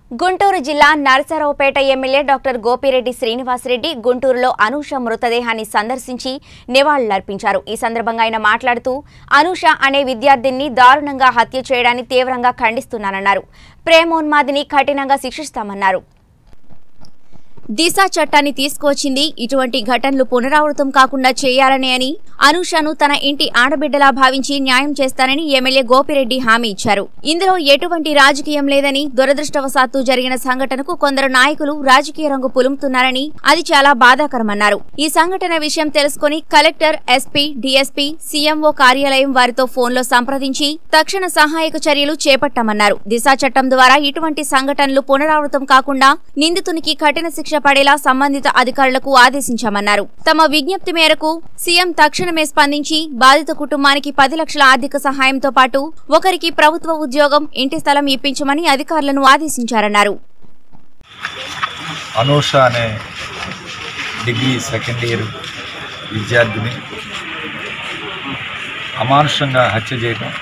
గుంటూరు జిల్లా Narasaraopet MLA doctor Gopireddy Srinivasareddy గుంటూరులో అనూష మృతదేహాన్ని సందర్శించి నివాళులర్పించారు ఈ సందర్భంగా ఆయన మాట్లాడుతూ అనూష అనే విద్యార్థిని దారుణంగా హత్య చేయడాన్ని తీవ్రంగా ఖండిస్తున్నానన్నారు ప్రేమోన్మాదిని కఠినంగా శిక్షిస్తామన్నారు దిశ చట్టాన్ని తీసుకువచ్చింది ఇటువంటి ఘటనలు పునరావృతం కాకుండా చేయాలని అని అనూషను తన ఇంటి ఆడబిడ్డలా భావించి న్యాయం చేస్తానని ఎమ్మెల్యే గోపిరెడ్డి హామీ ఇచ్చారు ఇందులో ఎటువంటి రాజకీయం లేదని దురదృష్టవశాత్తు జరిగిన సంఘటనకు కొందరు నాయకులు రాజకీయ రంగు పులుముతున్నారని అది చాలా బాధాకరమన్నారు ఈ సంఘటన విషయం తెలుసుకుని కలెక్టర్ ఎస్పీ డీఎస్పీ సీఎంఓ కార్యాలయం వారితో ఫోన్లో సంప్రదించి తక్షణ సహాయక చర్యలు చేపట్టామన్నారు దిశ చట్టం ద్వారా ఇటువంటి సంఘటనలు పునరావృతం కాకుండా నిందితునికి కఠిన శిక్ష పడేలా సంబంధిత అధికారులకు ఆదేశించామన్నారు తమ విజ్ఞప్తి మేరకు సీఎం తక్షణమే స్పందించి బాధిత కుటుంబానికి పది లక్షల ఆర్థిక సహాయంతో పాటు ఒకరికి ప్రభుత్వ ఉద్యోగం ఇంటి స్థలం ఇప్పించమని అధికారులను ఆదేశించారన్నారు అనూష అనే డిగ్రీ సెకండ్ ఇయర్ విద్యార్థిని అమానుషంగా హత్య చేయడం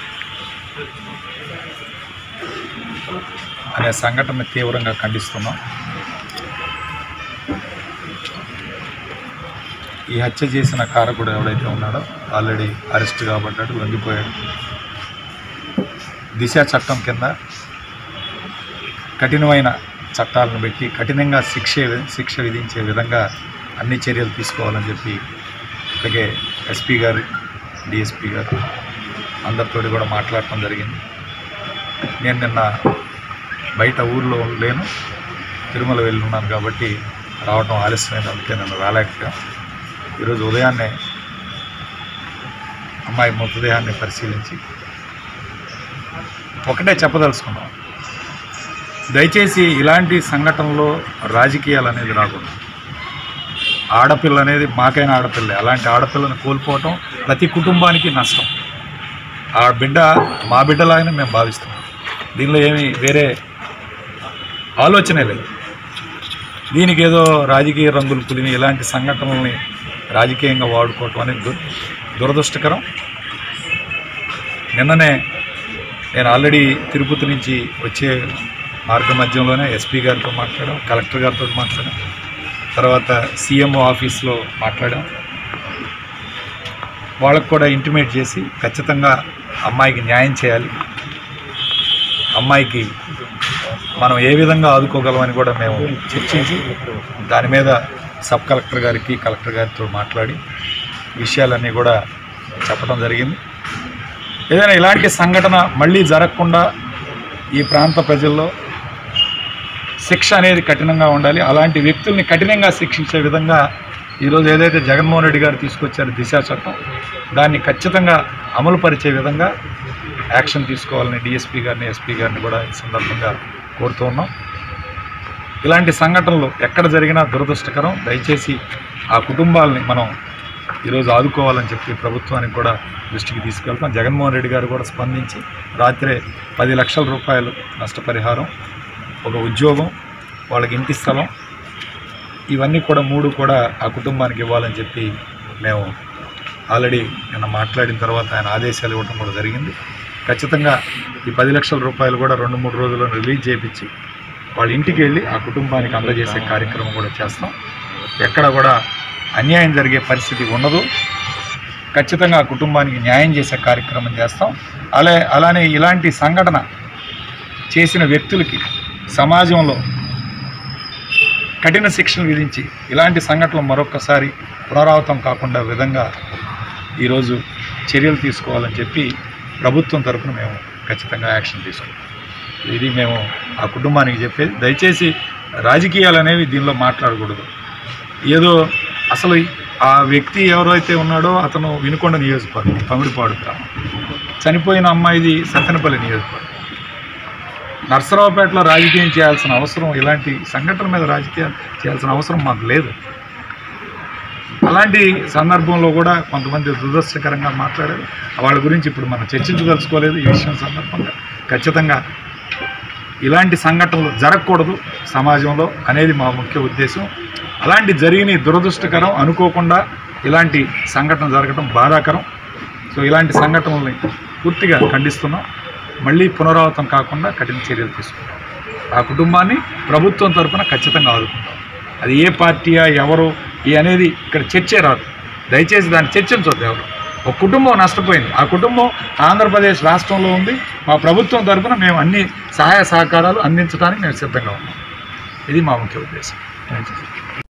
అనే సంఘటన తీవ్రంగా ఖండిస్తున్నాం ఈ హత్య చేసిన కారకుడు ఎవడైతే ఉన్నాడో ఆల్రెడీ అరెస్ట్ కాబడ్డాడు లొంగిపోయాడు దిశ చట్టం కింద కఠినమైన చట్టాలను పెట్టి కఠినంగా శిక్ష శిక్ష విధించే విధంగా అన్ని చర్యలు తీసుకోవాలని చెప్పి అలాగే ఎస్పీ గారు డిఎస్పీ గారు అందరితో కూడా మాట్లాడటం జరిగింది నేను నిన్న బయట ఊర్లో లేను తిరుమల వెళ్ళి ఉన్నాను కాబట్టి రావటం ఆలస్యమైంది అందుకే నన్ను రాలేకపోయా ఈరోజు ఉదయాన్నే అమ్మాయి మృతదేహాన్ని పరిశీలించి ఒకటే చెప్పదలుచుకున్నాం దయచేసి ఇలాంటి సంఘటనలో రాజకీయాలు అనేది రాకూడదు ఆడపిల్ల అనేది మాకైనా ఆడపిల్లే అలాంటి ఆడపిల్లను కోల్పోవటం ప్రతి కుటుంబానికి నష్టం ఆ బిడ్డ మా బిడ్డలాగానే మేము భావిస్తాం దీనిలో ఏమి వేరే ఆలోచనే లేదు దీనికి ఏదో రాజకీయ రంగులు పులిని ఇలాంటి సంఘటనల్ని రాజకీయంగా వాడుకోవటం అనేది దు దురదృష్టకరం నిన్ననే నేను ఆల్రెడీ తిరుపతి నుంచి వచ్చే మార్గ మధ్యంలోనే ఎస్పీ గారితో మాట్లాడాం కలెక్టర్ గారితో మాట్లాడాం తర్వాత సీఎంఓ ఆఫీస్లో మాట్లాడాం వాళ్ళకు కూడా ఇంటిమేట్ చేసి ఖచ్చితంగా అమ్మాయికి న్యాయం చేయాలి అమ్మాయికి మనం ఏ విధంగా ఆదుకోగలమని కూడా మేము చర్చించి దాని మీద సబ్ కలెక్టర్ గారికి కలెక్టర్ గారితో మాట్లాడి విషయాలన్నీ కూడా చెప్పడం జరిగింది ఏదైనా ఇలాంటి సంఘటన మళ్ళీ జరగకుండా ఈ ప్రాంత ప్రజల్లో శిక్ష అనేది కఠినంగా ఉండాలి అలాంటి వ్యక్తుల్ని కఠినంగా శిక్షించే విధంగా ఈరోజు ఏదైతే జగన్మోహన్ రెడ్డి గారు తీసుకొచ్చారో దిశా చట్టం దాన్ని ఖచ్చితంగా అమలు పరిచే విధంగా యాక్షన్ తీసుకోవాలని డిఎస్పీ గారిని ఎస్పీ గారిని కూడా ఈ సందర్భంగా కోరుతూ ఉన్నాం ఇలాంటి సంఘటనలు ఎక్కడ జరిగినా దురదృష్టకరం దయచేసి ఆ కుటుంబాలని మనం ఈరోజు ఆదుకోవాలని చెప్పి ప్రభుత్వానికి కూడా దృష్టికి తీసుకెళ్తాం జగన్మోహన్ రెడ్డి గారు కూడా స్పందించి రాత్రే పది లక్షల రూపాయలు నష్టపరిహారం ఒక ఉద్యోగం వాళ్ళకి ఇంటి స్థలం ఇవన్నీ కూడా మూడు కూడా ఆ కుటుంబానికి ఇవ్వాలని చెప్పి మేము ఆల్రెడీ నిన్న మాట్లాడిన తర్వాత ఆయన ఆదేశాలు ఇవ్వడం కూడా జరిగింది ఖచ్చితంగా ఈ పది లక్షల రూపాయలు కూడా రెండు మూడు రోజుల్లో రిలీజ్ చేయించి వాళ్ళ ఇంటికి వెళ్ళి ఆ కుటుంబానికి అందజేసే కార్యక్రమం కూడా చేస్తాం ఎక్కడ కూడా అన్యాయం జరిగే పరిస్థితి ఉండదు ఖచ్చితంగా ఆ కుటుంబానికి న్యాయం చేసే కార్యక్రమం చేస్తాం అలా అలానే ఇలాంటి సంఘటన చేసిన వ్యక్తులకి సమాజంలో కఠిన శిక్షను విధించి ఇలాంటి సంఘటనలు మరొకసారి పునరావృతం కాకుండా విధంగా ఈరోజు చర్యలు తీసుకోవాలని చెప్పి ప్రభుత్వం తరఫున మేము ఖచ్చితంగా యాక్షన్ తీసుకుంటాం ఇది మేము ఆ కుటుంబానికి చెప్పేది దయచేసి రాజకీయాలు అనేవి దీనిలో మాట్లాడకూడదు ఏదో అసలు ఆ వ్యక్తి ఎవరైతే ఉన్నాడో అతను వినుకొండ నియోజకవర్గం తమిడిపాడు గ్రామం చనిపోయిన అమ్మాయిది సత్తెనపల్లి నియోజకవర్గం నర్సరావుపేటలో రాజకీయం చేయాల్సిన అవసరం ఇలాంటి సంఘటన మీద రాజకీయం చేయాల్సిన అవసరం మాకు లేదు అలాంటి సందర్భంలో కూడా కొంతమంది దురదృష్టకరంగా మాట్లాడారు వాళ్ళ గురించి ఇప్పుడు మనం చర్చించదలుచుకోలేదు ఈ విషయం సందర్భంగా ఖచ్చితంగా ఇలాంటి సంఘటనలు జరగకూడదు సమాజంలో అనేది మా ముఖ్య ఉద్దేశం అలాంటి జరిగిన దురదృష్టకరం అనుకోకుండా ఇలాంటి సంఘటన జరగడం బాధాకరం సో ఇలాంటి సంఘటనల్ని పూర్తిగా ఖండిస్తున్నాం మళ్ళీ పునరావృతం కాకుండా కఠిన చర్యలు తీసుకుంటాం ఆ కుటుంబాన్ని ప్రభుత్వం తరపున ఖచ్చితంగా ఆదుకుంటాం అది ఏ పార్టీయా ఎవరు ఈ అనేది ఇక్కడ చర్చే రాదు దయచేసి దాన్ని చర్చించొద్దు ఎవరు ఒక కుటుంబం నష్టపోయింది ఆ కుటుంబం ఆంధ్రప్రదేశ్ రాష్ట్రంలో ఉంది మా ప్రభుత్వం తరపున మేము అన్ని సహాయ సహకారాలు అందించడానికి మేము సిద్ధంగా ఉన్నాం ఇది మా ముఖ్య ఉద్దేశం